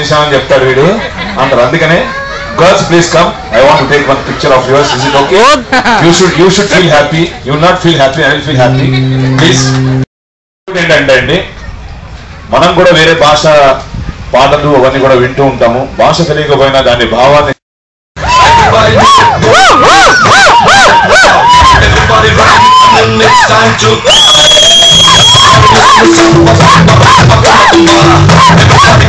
చేశామని చెప్తాడు వీడు అంటారు అందుకనే girls please come I want take one picture of yours is it okay you should you should feel happy you not feel happy I will feel happy please ఏంటంటే అండి మనం కూడా వేరే భాష పాటలు అవన్నీ కూడా వింటూ ఉంటాము భాష తెలియకపోయినా దాని భావాన్ని Everybody run, and it's time to. Everybody